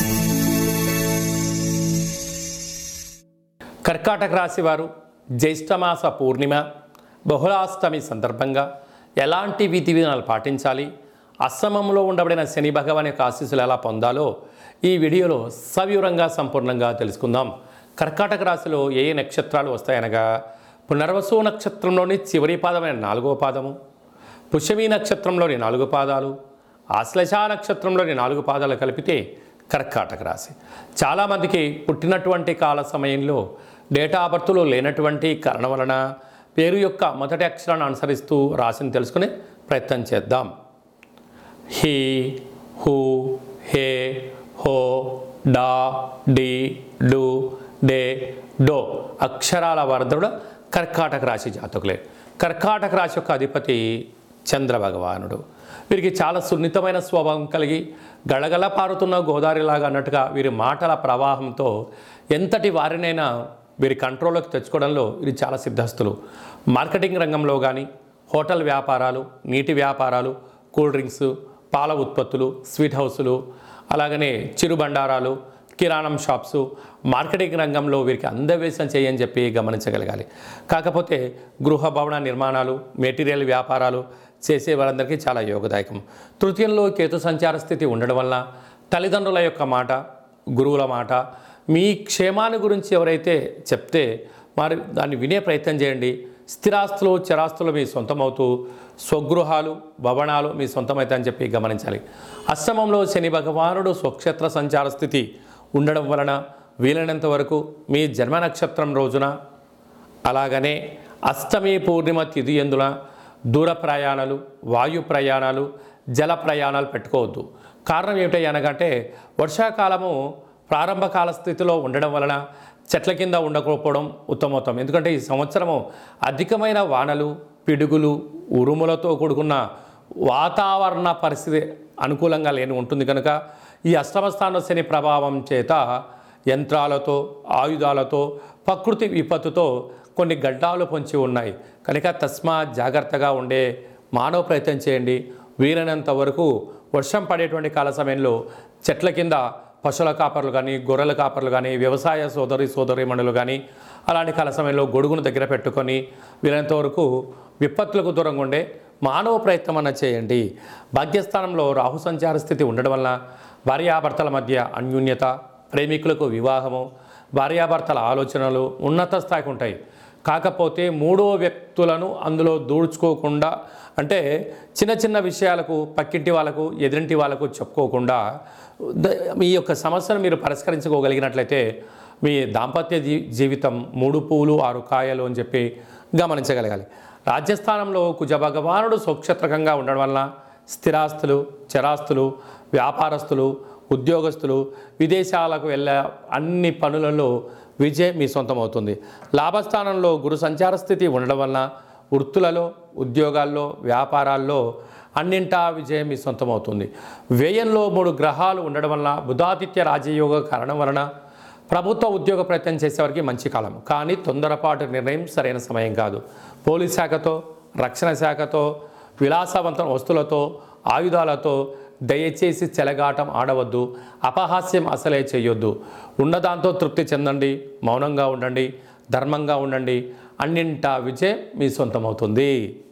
కర్కాటక రాశి వారు జ్యేష్ఠమాస పూర్ణిమ బహుళాష్టమి సందర్భంగా ఎలాంటి విధి విధానాలు పాటించాలి అశ్రమంలో ఉండబడిన శని భగవాన్ యొక్క ఆశీస్సులు ఎలా పొందాలో ఈ వీడియోలో సవివరంగా సంపూర్ణంగా తెలుసుకుందాం కర్కాటక రాశిలో ఏ ఏ నక్షత్రాలు వస్తాయనగా పునర్వసు నక్షత్రంలోని చివరి పాదమైన నాలుగో పాదము పుష్యమీ నక్షత్రంలోని నాలుగు పాదాలు ఆశ్లేష నక్షత్రంలోని నాలుగు పాదాలు కలిపితే కర్కాటక రాశి చాలామందికి పుట్టినటువంటి కాల సమయంలో డేటా బర్త్లో లేనటువంటి కారణం వలన పేరు యొక్క మొదటి అక్షరాన్ని అనుసరిస్తూ రాశిని తెలుసుకునే ప్రయత్నం చేద్దాం హీ హూ హే హో డా డి డు డే డో అక్షరాల వరదడు కర్కాటక రాశి జాతకులే కర్కాటక రాశి యొక్క అధిపతి చంద్ర భగవానుడు వీరికి చాలా సున్నితమైన స్వభావం కలిగి గళగళ పారుతున్న గోదావరిలాగా అన్నట్టుగా వీరి మాటల ప్రవాహంతో ఎంతటి వారినైనా వీరి కంట్రోల్లోకి తెచ్చుకోవడంలో వీరు చాలా సిద్ధస్తులు మార్కెటింగ్ రంగంలో కానీ హోటల్ వ్యాపారాలు నీటి వ్యాపారాలు కూల్ డ్రింక్స్ పాల ఉత్పత్తులు స్వీట్ హౌసులు అలాగనే చిరు బండారాలు కిరాణం షాప్స్ మార్కెటింగ్ రంగంలో వీరికి అందవేశం చేయని చెప్పి గమనించగలగాలి కాకపోతే గృహ భవన నిర్మాణాలు మెటీరియల్ వ్యాపారాలు చేసే వారందరికీ చాలా యోగదాయకం తృతీయంలో కేతు సంచార స్థితి ఉండడం వల్ల తల్లిదండ్రుల యొక్క మాట గురువుల మాట మీ క్షేమాన్ని గురించి ఎవరైతే చెప్తే మరి దాన్ని వినే ప్రయత్నం చేయండి స్థిరాస్తులు చరాస్తులు మీ సొంతమవుతూ స్వగృహాలు భవనాలు మీ సొంతమవుతాయని చెప్పి గమనించాలి అష్టమంలో శని భగవానుడు స్వక్షేత్ర సంచార స్థితి ఉండడం వలన వీలైనంత వరకు మీ జన్మ నక్షత్రం రోజున అలాగనే అష్టమి పూర్ణిమ తిథి ఎందున దూర ప్రయాణాలు వాయు ప్రయాణాలు జల ప్రయాణాలు పెట్టుకోవద్దు కారణం ఏమిటి అనగంటే వర్షాకాలము ప్రారంభ కాల స్థితిలో ఉండడం వలన చెట్ల కింద ఉండకపోవడం ఉత్తమోత్తం ఎందుకంటే ఈ సంవత్సరము అధికమైన వానలు పిడుగులు ఉరుములతో కూడుకున్న వాతావరణ పరిస్థితి అనుకూలంగా లేని ఉంటుంది కనుక ఈ అష్టమ స్థాన శని ప్రభావం చేత యంత్రాలతో ఆయుధాలతో ప్రకృతి విపత్తుతో కొన్ని గడ్డాలు పొంచి ఉన్నాయి కనుక తస్మా జాగ్రత్తగా ఉండే మానవ ప్రయత్నం చేయండి వీలైనంత వరకు వర్షం పడేటువంటి కాల సమయంలో చెట్ల కింద పశువుల కాపర్లు కానీ గొర్రెల కాపర్లు కానీ వ్యవసాయ సోదరి సోదరిమణులు కానీ అలాంటి కాల సమయంలో గొడుగును దగ్గర పెట్టుకొని వీలైనంత వరకు విపత్తులకు దూరంగా ఉండే మానవ ప్రయత్నం అన్న చేయండి భాగ్యస్థానంలో రాహు సంచార స్థితి ఉండడం వల్ల భార్యాభర్తల మధ్య అన్యూన్యత ప్రేమికులకు వివాహము భార్యాభర్తల ఆలోచనలు ఉన్నత స్థాయికి ఉంటాయి కాకపోతే మూడో వ్యక్తులను అందులో దూడ్చుకోకుండా అంటే చిన్న చిన్న విషయాలకు పక్కింటి వాళ్ళకు ఎదురింటి వాళ్ళకు చెప్పుకోకుండా ద- మీ యొక్క సమస్యను మీరు పరిష్కరించుకోగలిగినట్లయితే మీ దాంపత్య జీ జీవితం మూడు పువ్వులు ఆరు కాయలు అని చెప్పి గమనించగలగాలి రాజ్యస్థానంలో కుజ భగవానుడు స్వక్షత్రకంగా ఉండడం వలన స్థిరాస్తులు చరాస్తులు వ్యాపారస్తులు ఉద్యోగస్తులు విదేశాలకు వెళ్ళే అన్ని పనులలో విజయం మీ సొంతం అవుతుంది లాభస్థానంలో గురు సంచార స్థితి ఉండడం వలన వృత్తులలో ఉద్యోగాల్లో వ్యాపారాల్లో అన్నింటా విజయం మీ సొంతం అవుతుంది వ్యయంలో మూడు గ్రహాలు ఉండడం వలన బుధాదిత్య రాజయోగ కారణం వలన ప్రభుత్వ ఉద్యోగ ప్రయత్నం చేసేవారికి మంచి కాలం కానీ తొందరపాటు నిర్ణయం సరైన సమయం కాదు పోలీస్ శాఖతో రక్షణ శాఖతో విలాసవంతం వస్తువులతో ఆయుధాలతో దయచేసి చెలగాటం ఆడవద్దు అపహాస్యం అసలే చేయొద్దు ఉన్నదాంతో తృప్తి చెందండి మౌనంగా ఉండండి ధర్మంగా ఉండండి అన్నింటా విజయం మీ సొంతమవుతుంది